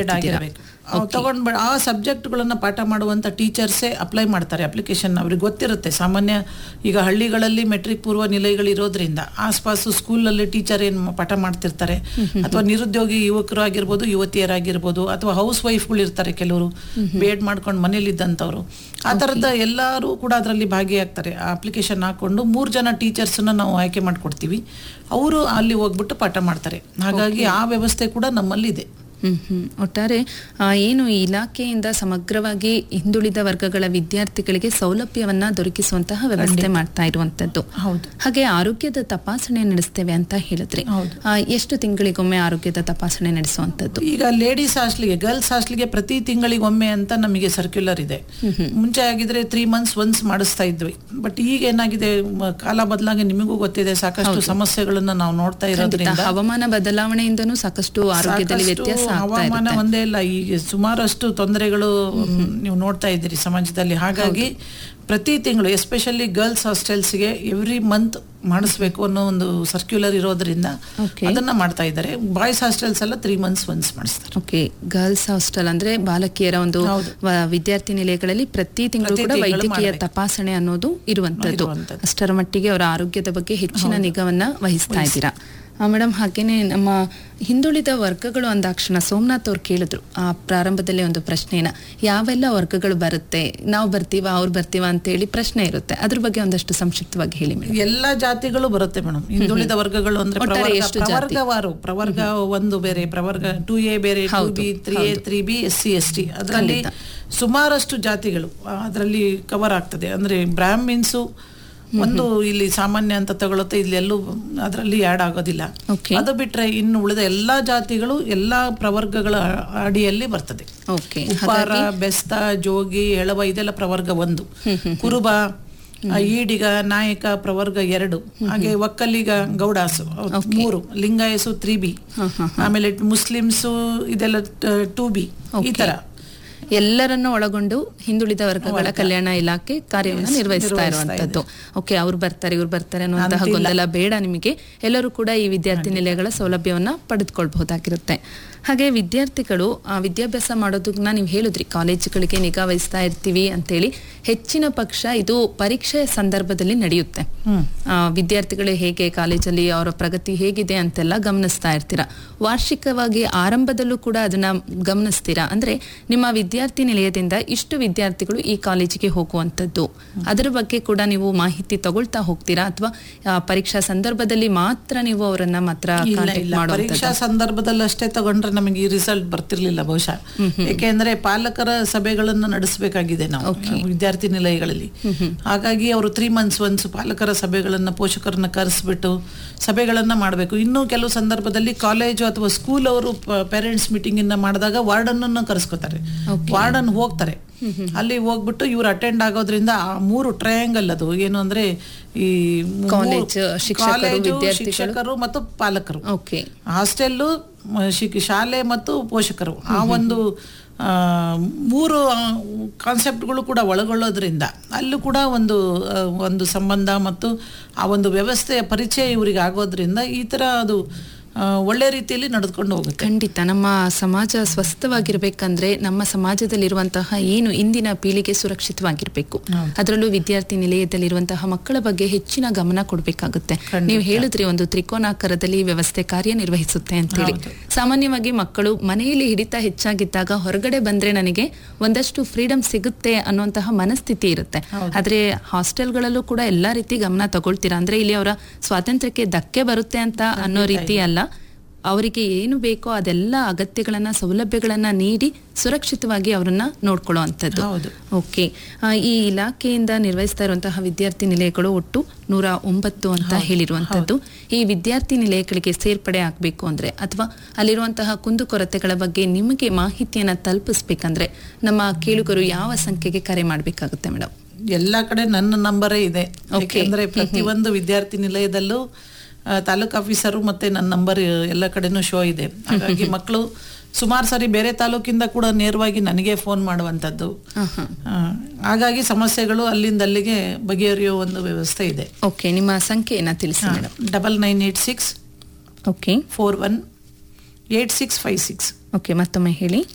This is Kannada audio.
ಆಗಿರ್ಬೇಕು ಅವ್ ತಗೊಂಡ್ ಆ ಸಬ್ಜೆಕ್ಟ್ಗಳನ್ನ ಪಾಠ ಮಾಡುವಂತ ಟೀಚರ್ಸೇ ಅಪ್ಲೈ ಮಾಡ್ತಾರೆ ಅಪ್ಲಿಕೇಶನ್ ಅವ್ರಿಗೆ ಗೊತ್ತಿರುತ್ತೆ ಸಾಮಾನ್ಯ ಈಗ ಹಳ್ಳಿಗಳಲ್ಲಿ ಮೆಟ್ರಿಕ್ ಪೂರ್ವ ನಿಲಯಗಳು ಇರೋದ್ರಿಂದ ಆಸ್ಪಾಸು ಸ್ಕೂಲಲ್ಲಿ ಟೀಚರ್ ಏನ್ ಪಾಠ ಮಾಡ್ತಿರ್ತಾರೆ ಅಥವಾ ನಿರುದ್ಯೋಗಿ ಯುವಕರು ಆಗಿರ್ಬೋದು ಯುವತಿಯರಾಗಿರ್ಬೋದು ಅಥವಾ ಹೌಸ್ ವೈಫ್ಗಳು ಇರ್ತಾರೆ ಕೆಲವರು ಬೇಡ್ ಮಾಡ್ಕೊಂಡು ಮನೇಲಿದ್ದಂಥವ್ರು ಆ ಥರದ ಎಲ್ಲರೂ ಕೂಡ ಅದರಲ್ಲಿ ಭಾಗಿಯಾಗ್ತಾರೆ ಆ ಅಪ್ಲಿಕೇಶನ್ ಹಾಕೊಂಡು ಮೂರು ಜನ ಟೀಚರ್ಸನ್ನ ನಾವು ಆಯ್ಕೆ ಮಾಡ್ಕೊಡ್ತೀವಿ ಅವರು ಅಲ್ಲಿ ಹೋಗ್ಬಿಟ್ಟು ಪಾಠ ಮಾಡ್ತಾರೆ ಹಾಗಾಗಿ ಆ ವ್ಯವಸ್ಥೆ ಕೂಡ ನಮ್ಮಲ್ಲಿ ಇದೆ ಹ್ಮ್ ಹ್ಮ್ ಒಟ್ಟಾರೆ ಆ, ಏನು ಈ ಇಲಾಖೆಯಿಂದ ಸಮಗ್ರವಾಗಿ ಹಿಂದುಳಿದ ವರ್ಗಗಳ ವಿದ್ಯಾರ್ಥಿಗಳಿಗೆ ಸೌಲಭ್ಯವನ್ನ ದೊರಕಿಸುವಂತಹ ವ್ಯವಸ್ಥೆ ಮಾಡ್ತಾ ಇರುವಂತದ್ದು ಹೌದು ಹಾಗೆ ಆರೋಗ್ಯದ ತಪಾಸಣೆ ನಡೆಸ್ತೇವೆ ಅಂತ ಹೇಳಿದ್ರಿ ಹೌದು. ಆ, ಎಷ್ಟು ತಿಂಗಳಿಗೊಮ್ಮೆ ಆರೋಗ್ಯದ ತಪಾಸಣೆ ನಡೆಸುವಂತದ್ದು ಈಗ ಲೇಡೀಸ್ ಹಾಸ್ಟ್ಲಿಗೆ ಗರ್ಲ್ಸ್ ಹಾಸ್ಟ್ಲಿಗೆ ಪ್ರತಿ ತಿಂಗಳಿಗೊಮ್ಮೆ ಅಂತ ನಮಗೆ ಸರ್ಕ್ಯುಲರ್ ಇದೆ ಮುಂಚೆ ಆಗಿದ್ರೆ ತ್ರೀ ಮಂತ್ಸ್ ಒನ್ಸ್ ಮಾಡಿಸ್ತಾ ಇದ್ವಿ ಬಟ್ ಈಗ ಏನಾಗಿದೆ ಮ- ಕಾಲ ಬದಲಾಗಿ ನಿಮಗೂ ಗೊತ್ತಿದೆ ಸಾಕಷ್ಟು ಸಮಸ್ಯೆಗಳನ್ನ ನಾವು ನೋಡ್ತಾ ಇರೋದ್ರಿಂದ ಹವಾಮಾನ ಬದಲಾವಣೆಯಿಂದನೂ ಸಾಕಷ್ಟು ಆರೋಗ್ಯದಲ್ಲಿ ಸಾಕಷ್ಟು ವ್ಯತ್ಯಾಸ ಆಗ್ತಾ ಹವಾಮಾನ ಇರುತ್ತೆ ಒಂದೇ ಇಲ್ಲ ಈಗ ಸುಮಾರಷ್ಟು ತೊಂದರೆಗಳು ನೀವು ನೋಡ್ತಾ ಇದ್ದೀರಿ ಸಮಾಜದಲ್ಲಿ ಹಾಗಾಗಿ ಪ್ರತಿ ತಿಂಗಳು ಎಸ್ಪೆಷಲಿ ಗರ್ಲ್ಸ್ ಹಾಸ್ಟೆಲ್ಸ್ಗೆ ಎವ್ರಿ ಮಂತ್ ಮಾಡಿಸ್ಬೇಕು ಅನ್ನೋ ಒಂದು ಸರ್ಕ್ಯುಲರ್ ಇರೋದ್ರಿಂದ Okay. ಅದನ್ನ ಮಾಡ್ತಾ ಇದ್ದಾರೆ ಬಾಯ್ಸ್ ಹಾಸ್ಟೆಲ್ಸ್ ಎಲ್ಲ ತ್ರೀ ಮಂತ್ಸ್ ಒನ್ಸ್ ಮಾಡಿಸ್ತಾರೆ ಓಕೆ ಗರ್ಲ್ಸ್ ಹಾಸ್ಟೆಲ್ ಅಂದ್ರೆ ಬಾಲಕಿಯರ ಒಂದು ಹೌದು. ವ- ವಿದ್ಯಾರ್ಥಿ ನಿಲಯಗಳಲ್ಲಿ ಪ್ರತಿ ತಿಂಗಳು ಪ್ರತಿ ಕೂಡ ತಿಂಗಳು ವೈದ್ಯಕೀಯ ಮಾಡ್ಬೇಕು. ತಪಾಸಣೆ ಅನ್ನೋದು ಇರುವಂತದ್ದು ಇರುವಂತದ್ದು. ಅಷ್ಟರ ಮಟ್ಟಿಗೆ ಅವರ ಆರೋಗ್ಯದ ಬಗ್ಗೆ ಹೆಚ್ಚಿನ ನಿಗಾವನ್ನ ವಹಿಸ್ತಾ ಇದ್ದೀರಾ ಮೇಡಮ್ ಹಾಗೇನೆ ನಮ್ಮ ಹಿಂದುಳಿದ ವರ್ಗಗಳು ಅಂದಾಕ್ಷಣ ಸೋಮನಾಥ್ ಅವ್ರು ಕೇಳಿದ್ರು ಆ ಪ್ರಾರಂಭದಲ್ಲಿ ಒಂದು ಪ್ರಶ್ನೆನ ಯಾವೆಲ್ಲ ವರ್ಗಗಳು ಬರುತ್ತೆ ನಾವು ಬರ್ತೀವಾ ಅವ್ರು ಬರ್ತೀವಾ ಅಂತೇಳಿ ಪ್ರಶ್ನೆ ಇರುತ್ತೆ ಅದ್ರ ಬಗ್ಗೆ ಒಂದಷ್ಟು ಸಂಕ್ಷಿಪ್ತವಾಗಿ ಹೇಳಿ ಮೇಡಮ್ ಎಲ್ಲಾ ಜಾತಿಗಳು ಬರುತ್ತೆ ಮೇಡಮ್ ಹಿಂದುಳಿದ ವರ್ಗಗಳು ಅಂದ್ರೆ ಒಟ್ಟಾರೆ ಪ್ರವರ್ಗ ಎಷ್ಟು ಜಾತಿ? ಪ್ರವರ್ಗವಾರು ಪ್ರವರ್ಗ ಒಂದು ಬೇರೆ ಪ್ರವರ್ಗ ಟು ಎ ಬೇರೆ two B three A three B S C S T ಅದರಲ್ಲಿ ಸುಮಾರಷ್ಟು ಜಾತಿಗಳು ಅದರಲ್ಲಿ ಕವರ್ ಆಗ್ತದೆ ಅಂದ್ರೆ ಬ್ರಾಹ್ಮಿನ್ಸು ಒಂದು ಇಲ್ಲಿ ಸಾಮಾನ್ಯ ಅಂತ ತಗೊಳುತ್ತೆ ಇಲ್ಲಿ ಎಲ್ಲೂ ಅದರಲ್ಲಿ ಆ್ಯಡ್ ಆಗೋದಿಲ್ಲ ಓಕೆ ಅದು ಬಿಟ್ರೆ ಇನ್ನು ಉಳಿದ ಎಲ್ಲಾ ಜಾತಿಗಳು ಎಲ್ಲಾ ಪ್ರವರ್ಗಗಳ ಅಡಿಯಲ್ಲಿ ಬರ್ತದೆ ಓಕೆ ಉಪ್ಪಾರ ಬೆಸ್ತ ಜೋಗಿ ಎಳವ ಇದೆಲ್ಲ ಪ್ರವರ್ಗ ಒಂದು ಕುರುಬ ಆ, ಈಡಿಗ ನಾಯಕ ಪ್ರವರ್ಗ ಎರಡು ಹಾಗೆ ಒಕ್ಕಲಿಗ ಗೌಡಾಸು ಅವ್ರು ಮೂರು ಲಿಂಗಾಯಸು ತ್ರೀ ಬಿ ಆಮೇಲೆ ಮುಸ್ಲಿಮ್ಸು ಇದೆಲ್ಲ ಟೂ ಬಿ ಈ ತರ ಎಲ್ಲರನ್ನು ಒಳಗೊಂಡು ಹಿಂದುಳಿದ ವರ್ಗಗಳ ಕಲ್ಯಾಣ ಇಲಾಖೆ ಕಾರ್ಯವನ್ನು ನಿರ್ವಹಿಸ್ತಾ ಇರುವಂತದ್ದು ಓಕೆ ಅವ್ರು ಬರ್ತಾರೆ ಇವ್ರು ಬರ್ತಾರೆ ಅನ್ನುವಂತಹ ಗೊಂದಲ ಬೇಡ ನಿಮಗೆ ಎಲ್ಲರೂ ಕೂಡ ಈ ವಿದ್ಯಾರ್ಥಿ ನಿಲಯಗಳ ಸೌಲಭ್ಯವನ್ನ ಪಡೆದುಕೊಳ್ಬಹುದಾಗಿರುತ್ತೆ ಹಾಗೆ ವಿದ್ಯಾರ್ಥಿಗಳು ಆ, ವಿದ್ಯಾಭ್ಯಾಸ ಮಾಡೋದನ್ನ ನೀವು ಹೇಳಿದ್ರಿ ಕಾಲೇಜುಗಳಿಗೆ ನಿಗಾ ವಹಿಸ್ತಾ ಇರ್ತೀವಿ ಅಂತೇಳಿ ಹೆಚ್ಚಿನ ಪಕ್ಷ ಇದು ಪರೀಕ್ಷೆಯ ಸಂದರ್ಭದಲ್ಲಿ ನಡೆಯುತ್ತೆ ಆ, ವಿದ್ಯಾರ್ಥಿಗಳು ಹೇಗೆ ಕಾಲೇಜಲ್ಲಿ ಅವರ ಪ್ರಗತಿ ಹೇಗಿದೆ ಅಂತೆಲ್ಲ ಗಮನಿಸ್ತಾ ಇರ್ತೀರಾ ವಾರ್ಷಿಕವಾಗಿ ಆರಂಭದಲ್ಲೂ ಕೂಡ ಅದನ್ನ ಗಮನಿಸ್ತೀರಾ ಅಂದ್ರೆ ನಿಮ್ಮ ವಿದ್ಯಾರ್ಥಿ ನಿಲಯದಿಂದ ಇಷ್ಟು ವಿದ್ಯಾರ್ಥಿಗಳು ಈ ಕಾಲೇಜಿಗೆ ಹೋಗುವಂಥದ್ದು ಅದರ ಬಗ್ಗೆ ಕೂಡ ನೀವು ಮಾಹಿತಿ ತಗೊಳ್ತಾ ಹೋಗ್ತೀರಾ ಅಥವಾ ಪರೀಕ್ಷಾ ಸಂದರ್ಭದಲ್ಲಿ ಮಾತ್ರ ನೀವು ಅವರನ್ನ ಮಾತ್ರ ಇಲ್ಲ ಕಾಂಟ್ಯಾಕ್ಟ್ ಇಲ್ಲ ಮಾಡುವಂಥದ್ದು ಪರೀಕ್ಷಾ ಸಂದರ್ಭದಲ್ಲಿ ಅಷ್ಟೇ ತಗೊಂಡ್ರೆ ನಮಗೆ ಈ ರಿಸಲ್ಟ್ ಬರ್ತಿರ್ಲಿಲ್ಲ ಬಹುಶಃ ಯಾಕೆಂದ್ರೆ ಪಾಲಕರ ಸಭೆಗಳನ್ನ ನಡೆಸಬೇಕಾಗಿದೆ ನಾವು ವಿದ್ಯಾರ್ಥಿ ನಿಲಯಗಳಲ್ಲಿ ಹಾಗಾಗಿ ಅವರು ತ್ರೀ ಮಂತ್ಸ್ ಒನ್ಸ್ ಪಾಲಕರ ಸಭೆಗಳನ್ನ ಪೋಷಕರನ್ನ ಕರೆಸ್ಬಿಟ್ಟು ಸಭೆಗಳನ್ನ ಮಾಡಬೇಕು ಇನ್ನು ಕೆಲವು ಸಂದರ್ಭದಲ್ಲಿ ಕಾಲೇಜು ಅಥವಾ ಸ್ಕೂಲ್ ಅವರು ಪೇರೆಂಟ್ಸ್ ಮೀಟಿಂಗ್ ಇಂದ ಮಾಡಿದಾಗ ವಾರ್ಡನ್ ಅನ್ನ ಕರೆಸ್ಕೊತಾರೆ ವಾರ್ಡನ್ ಹೋಗ್ತಾರೆ ಅಲ್ಲಿ ಹೋಗ್ಬಿಟ್ಟು ಇವ್ರು ಅಟೆಂಡ್ ಆಗೋದ್ರಿಂದ ಆ ಮೂರು ಟ್ರಯಾಂಗಲ್ ಅದು ಏನು ಅಂದ್ರೆ ಈ ಮೂರು- ಕಾಲೇಜ್, ಶಿಕ್ಷಕರು, ಕಾಲೇಜು, ವಿದ್ಯಾರ್ಥಿಗಳು. ಶಿಕ್ಷಕರು ಮತ್ತು ಪಾಲಕರು ಓಕೆ ಹಾಸ್ಟೆಲ್ಲು ಮ- ಶಿಕ್- ಶಾಲೆ ಮತ್ತು ಪೋಷಕರು ಆ ಒಂದು ಆ, ಮೂರು ಕಾನ್ಸೆಪ್ಟ್ಗಳು ಕೂಡ ಒಳಗೊಳ್ಳೋದ್ರಿಂದ ಅಲ್ಲೂ ಕೂಡ ಒಂದು ಆ, ಒಂದು ಸಂಬಂಧ ಮತ್ತು ಆ ಒಂದು ವ್ಯವಸ್ಥೆಯ ಪರಿಚಯ ಇವರಿಗೆ ಆಗೋದ್ರಿಂದ ಈ ತರ ಅದು ಆ, ಒಳ್ಳೆ ರೀತಿಯಲ್ಲಿ ನಡೆದುಕೊಂಡು ಹೋಗುತ್ತೆ ಖಂಡಿತ ನಮ್ಮ ಸಮಾಜ ಸ್ವಸ್ಥವಾಗಿರ್ಬೇಕಂದ್ರೆ ನಮ್ಮ ಸಮಾಜದಲ್ಲಿರುವಂತಹ ಏನು ಇಂದಿನ ಪೀಳಿಗೆ ಸುರಕ್ಷಿತವಾಗಿರ್ಬೇಕು ಅದರಲ್ಲೂ ವಿದ್ಯಾರ್ಥಿ ನಿಲಯದಲ್ಲಿರುವಂತಹ ಮಕ್ಕಳ ಬಗ್ಗೆ ಹೆಚ್ಚಿನ ಗಮನ ಕೊಡಬೇಕಾಗುತ್ತೆ ನೀವು ಹೇಳಿದ್ರಿ ಒಂದು ತ್ರಿಕೋನಾಕಾರದಲ್ಲಿ ಈ ವ್ಯವಸ್ಥೆ ಕಾರ್ಯನಿರ್ವಹಿಸುತ್ತೆ ಅಂತೇಳಿ ಸಾಮಾನ್ಯವಾಗಿ ಮಕ್ಕಳು ಮನೆಯಲ್ಲಿ ಹಿಡಿತ ಹೆಚ್ಚಾಗಿದ್ದಾಗ ಹೊರಗಡೆ ಬಂದ್ರೆ ನನಗೆ ಒಂದಷ್ಟು ಫ್ರೀಡಮ್ ಸಿಗುತ್ತೆ ಅನ್ನುವಂತಹ ಮನಸ್ಥಿತಿ ಇರುತ್ತೆ ಆದ್ರೆ ಹಾಸ್ಟೆಲ್ಗಳಲ್ಲೂ ಕೂಡ ಎಲ್ಲಾ ರೀತಿ ಗಮನ ತಗೊಳ್ತೀರಾ ಅಂದ್ರೆ ಇಲ್ಲಿ ಅವರ ಸ್ವಾತಂತ್ರ್ಯಕ್ಕೆ ಧಕ್ಕೆ ಬರುತ್ತೆ ಅಂತ ಅನ್ನೋ ರೀತಿ ಅಲ್ಲ ಅವರಿಗೆ ಏನು ಬೇಕೋ ಅದೆಲ್ಲ ಅಗತ್ಯಗಳನ್ನ ಸೌಲಭ್ಯಗಳನ್ನ ನೀಡಿ ಸುರಕ್ಷಿತವಾಗಿ ಅವರನ್ನ ನೋಡ್ಕೊಳ್ಳುವಂಥದ್ದು ಹೌದು. ಓಕೆ ಆ, ಈ ಇಲಾಖೆಯಿಂದ ನಿರ್ವಹಿಸ್ತಾ ಇರುವಂತಹ ವಿದ್ಯಾರ್ಥಿ ನಿಲಯಗಳು ಒಟ್ಟು ನೂರ ಒಂಬತ್ತು ಅಂತ ಹೇಳಿರುವಂತದ್ದು ಈ ವಿದ್ಯಾರ್ಥಿ ನಿಲಯಗಳಿಗೆ ಸೇರ್ಪಡೆ ಆಗಬೇಕು ಅಂದ್ರೆ ಅಥವಾ ಅಲ್ಲಿರುವಂತಹ ಕುಂದುಕೊರತೆಗಳ ಬಗ್ಗೆ ನಿಮಗೆ ಮಾಹಿತಿಯನ್ನ ತಲುಪಿಸ್ಬೇಕಂದ್ರೆ ನಮ್ಮ ಕೇಳುಗರು ಯಾವ ಸಂಖ್ಯೆಗೆ ಕರೆ ಮಾಡಬೇಕಾಗುತ್ತೆ ಮೇಡಮ್ ಎಲ್ಲಾ ಕಡೆ ನನ್ನ ನಂಬರೇ ಇದೆ ಯಾಕೆಂದ್ರೆ ಪ್ರತಿಯೊಂದು ವಿದ್ಯಾರ್ಥಿ ನಿಲಯದಲ್ಲೂ ಆ, ತಾಲೂಕ್ ಆಫೀಸರು ಮತ್ತೆ ನನ್ನ ನಂಬರ್ ಎಲ್ಲ ಕಡೆನೂ ಶೋ ಇದೆ ಹಾಗಾಗಿ ಮಕ್ಕಳು ಸುಮಾರು ಸಾರಿ ಬೇರೆ ತಾಲೂಕಿಂದ ಕೂಡ ನೇರವಾಗಿ ನನಗೆ ಫೋನ್ ಮಾಡುವಂಥದ್ದು ಆ, ಹಾಗಾಗಿ ಸಮಸ್ಯೆಗಳು ಅಲ್ಲಿಂದ ಅಲ್ಲಿಗೆ ಬಗೆಹರಿಯೋ ಒಂದು ವ್ಯವಸ್ಥೆ ಇದೆ ಓಕೆ ನಿಮ್ಮ ಸಂಖ್ಯೆಯನ್ನ ತಿಳಿಸಿ madam double nine eight six okay four one eight six five six okay ಮತ್ತೊಮ್ಮೆ ಹೇಳಿ